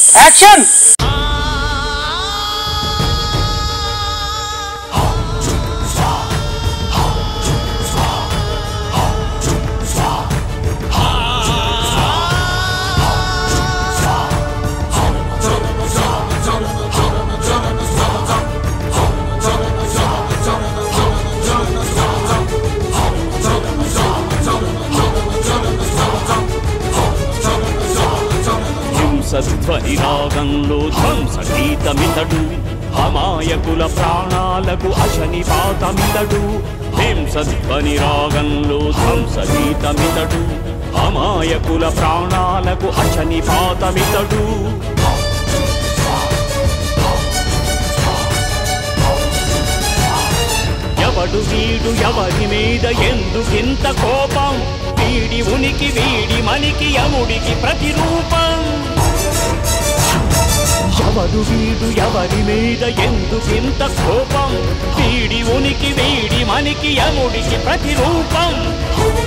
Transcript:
action హింసధ్వని రాగంలో ధ్వంస గీతమితడు అమాయకుల ప్రాణాలకు అశని పాతమితడు హింసధ్వని రాగంలో ధ్వంస గీతమితడు అమాయకుల ప్రాణాలకు అశని పాతమితడు ఎవడు వీడు ఎవరి మీద ఎందుకింత కోపం వీడి ఉనికి వీడి మనికి యముడికి ప్రతిరూపం ఎవడు వీడు ఎవరి మీద ఎందుకింత కోపం వీడి ఉనికి వీడి మనికి యముడికి ప్రతిరూపం